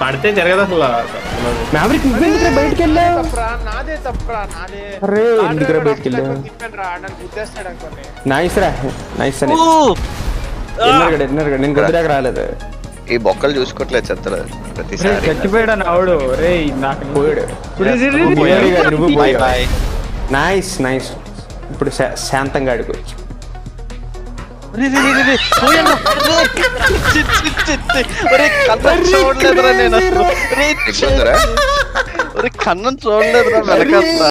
పడితే జరగదు అసలు మ్యావరిక్ నువ్వెందుకు బయటికి వెళ్ళావు తప్పురా నాదే తప్పురా నాదే అరే, నాదే ఎందుకురా రా, బయటికి వెళ్ళావు? నాకు తిప్పాను రా నన్ను గుద్దేస్తాడు అనుకోని నైస్ రా నైస్ అని ఊ! ఎన్నరగడ ఎన్నరగడ నేను కొద్దిరాక రాలేదు ఈ బొక్కలు చూసుకోవట్లేదు చెత్తలు ప్రతిసారి చచ్చిపోయాడు ఆవిడు రే నాకు పోయాడు రే, రే, రే, రే, నువ్వు పోయావు ఇక, నువ్వు బాయ్ పోయావు బాయ్ నైస్ నైస్ ఇప్పుడు శా- శాంతంగా అడుగు రే, రే, రే, రే, రే, పోయాను. రే, చి, చి, చి, చి. ఒరే, కన్నం చూడలేదురా నేను అసలు. రే, చి, ఇబ్బందిరా ఒరే, కన్నం చూడలేదురా వెనకాల